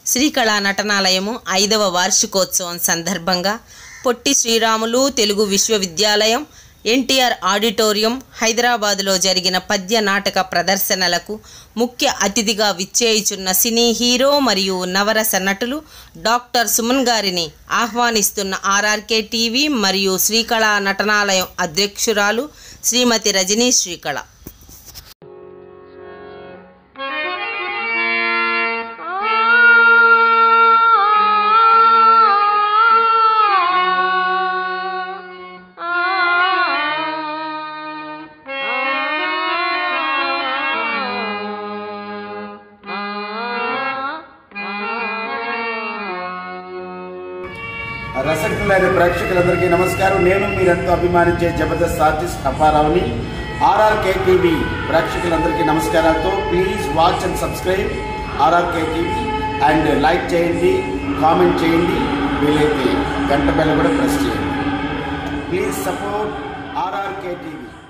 శ్రీకళా నటనాలయము ఐదవ వార్షికోత్సవం సందర్భంగా పొట్టి శ్రీరాములు తెలుగు విశ్వవిద్యాలయం ఎన్టీఆర్ ఆడిటోరియం హైదరాబాదులో జరిగిన పద్య నాటక ప్రదర్శనలకు ముఖ్య అతిథిగా విచ్చేయుచున్న సినీ హీరో మరియు నవరస నటులు డాక్టర్ సుమన్ గారిని ఆహ్వానిస్తున్న ఆర్ఆర్కే టీవీ మరియు శ్రీకళా నటనాలయం అధ్యక్షురాలు శ్రీమతి రజనీ శ్రీకళ రసజ్ఞులైన ప్రేక్షకులందరికీ నమస్కారం నేను మీరెంతో అభిమానించే జబర్దస్త్ ఆర్టిస్ట్ అప్పారావుని ఆర్ఆర్కే టీవీ ప్రేక్షకులందరికీ నమస్కారాలతో please watch and subscribe RRK TV and like చేయండి కామెంట్ చేయండి వీలైతే గంట బెల్ల కూడా ప్రెస్ చేయండి ప్లీజ్ సపోర్ట్ ఆర్ఆర్కే టీవీ